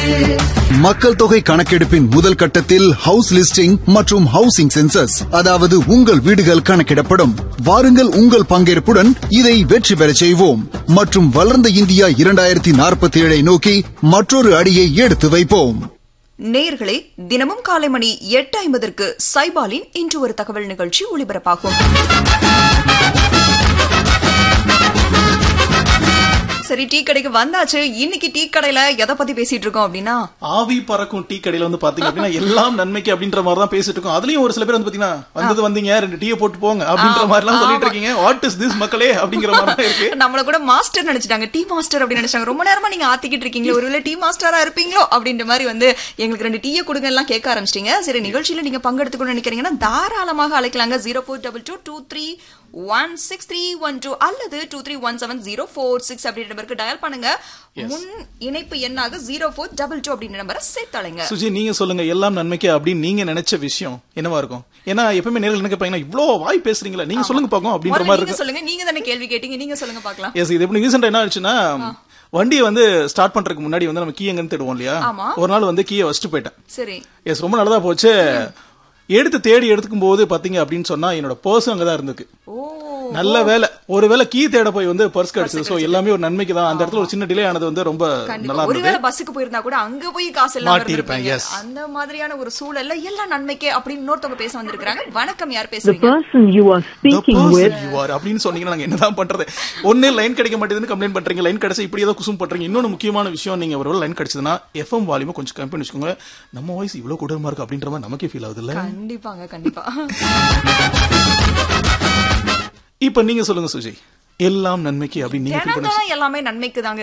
மக்கள் தொகை கணக்கெடுப்பின் முதல் கட்டத்தில் ஹவுஸ் லிஸ்டிங் மற்றும் ஹவுசிங் சென்சஸ் அதாவது உங்கள் வீடுகள் கணக்கிடப்படும் வாருங்கள் உங்கள் பங்கேற்புடன் இதை வெற்றி பெறச் செய்வோம் மற்றும் வளர்ந்த இந்தியா இரண்டாயிரத்தி நாற்பத்தி ஏழை நோக்கி மற்றொரு அடியை எடுத்து வைப்போம் நேயர்களே தினமும் காலை மணி எட்டு ஐம்பதற்கு சைபாலின் இன்று ஒரு தகவல் நிகழ்ச்சி ஒளிபரப்பாகும் சரி டீ கடைக்கு வந்தாச்சு இன்னைக்கு டீ கடையில எதை பத்தி பேசிட்டு இருக்கோம் அப்படின்னா ஆவி பறக்கும் டீ கடையில வந்து பாத்தீங்க அப்படின்னா எல்லாம் நன்மைக்கு அப்படின்ற மாதிரி தான் பேசிட்டு இருக்கோம் அதுலயும் ஒரு சில பேர் வந்து பாத்தீங்கன்னா வந்தது வந்தீங்க ரெண்டு டீயை போட்டு போங்க அப்படின்ற மாதிரி எல்லாம் சொல்லிட்டு இருக்கீங்க வாட் இஸ் திஸ் மக்களே அப்படிங்கிற மாதிரி தான் இருக்கு நம்மள கூட மாஸ்டர் நினைச்சிட்டாங்க டீ மாஸ்டர் அப்படின்னு நினைச்சாங்க ரொம்ப நேரமா நீங்க ஆத்திக்கிட்டு இருக்கீங்களோ ஒருவேளை டீ மாஸ்டரா இருப்பீங்களோ அப்படின்ற மாதிரி வந்து எங்களுக்கு ரெண்டு டீயை கொடுங்க எல்லாம் கேட்க ஆரம்பிச்சிட்டீங்க சரி நிகழ்ச்சியில நீங்க பங்கெடுத்துக்கணும்னு நினைக்கிறீங்கன்னா தாராளமாக அழைக்கலாங்க zero four double two two three one six three one two அல்லது two three one seven zero four six அப்படின்ற நம்பருக்கு டயல் பண்ணுங்க முன் இணைப்பு எண்ணாக ஜீரோ ஃபோர் டபுள் டூ அப்படின்ற நம்பரை சேர்த்தாளுங்க சுஜி நீங்க சொல்லுங்க எல்லாம் நன்மைக்கு அப்படின்னு நீங்க நினைச்ச விஷயம் என்னவா இருக்கும் ஏன்னா எப்பவுமே நேரில் என்ன கேட்பாங்கன்னா இவ்வளோ வாய் பேசுறீங்களா நீங்க சொல்லுங்க பாக்கும் அப்படின்ற முதல்ல மாதிரி நீங்க இருக்கும் சொல்லுங்க நீங்க தானே கேள்வி கேட்டீங்க நீங்க சொல்லுங்க பார்க்கலாம் எஸ் இது எப்படி ரீசெண்டா என்ன ஆச்சுன்னா வண்டியை வந்து ஸ்டார்ட் பண்றதுக்கு முன்னாடி வந்து நம்ம கீ எங்கன்னு தேடுவோம் இல்லையா ஆமா. ஒரு நாள் வந்து கீயை வச்சுட்டு போயிட்டேன் சரி எஸ் ரொம்ப நல்லதா போச்சு எடுத்து தேடி எடுத்துக்கும் போது பாத்தீங்க அப்படின்னு சொன்னா என்னோட பர்ஸ் அங்கதான் இருந்துக்கு ஓ நல்ல வேலை ஒருவேளை கீ தேட போய் வந்து பர்ஸ் கிடைச்சது சோ எல்லாமே ஒரு நன்மைக்கு தான் அந்த இடத்துல ஒரு சின்ன டிலே ஆனது வந்து ரொம்ப கண்டிப்பா நல்லா இருந்தது ஒருவேளை பஸ்ஸுக்கு போயிருந்தா கூட அங்க போய் காசு இல்லாம மாட்டியிருப்பேன், இருந்திருப்பீங்க. yes. அந்த மாதிரியான ஒரு சூழல்ல எல்லாம் நன்மைக்கே அப்படின்னு இன்னொருத்தவங்க பேச வந்திருக்காங்க வணக்கம் யார் The பேசுறீங்க person you are The speaking person with you are அப்படின்னு சொன்னீங்கன்னா நாங்க என்னதான் பண்றது ஒண்ணு லைன் கிடைக்க மாட்டேதுன்னு கம்ப்ளைண்ட் பண்றீங்க லைன் கிடைச்சா இப்படி ஏதோ குசும் பண்றீங்க இன்னொன்னு முக்கியமான விஷயம் நீங்க ஒரு லைன் கிடைச்சதுன்னா எஃப்எம் வால்யூமை கொஞ்சம் கம்மி பண்ணி வச்சுக்கோங்க நம்ம வாய்ஸ் இவ்வளவு கொடூரமா இருக்கு அப்படின்ற மாதிரி நமக்கே ஃபீல் ஆகுது இல்ல கண்டிப்பாங்க கண்டிப்பா இப்ப நீங்க சொல்லுங்க சுஜி எல்லாம் நன்மைக்கு அப்படின்னு நீங்க feel தினம் பண்ண தினம் எல்லாமே நன்மைக்கு தாங்க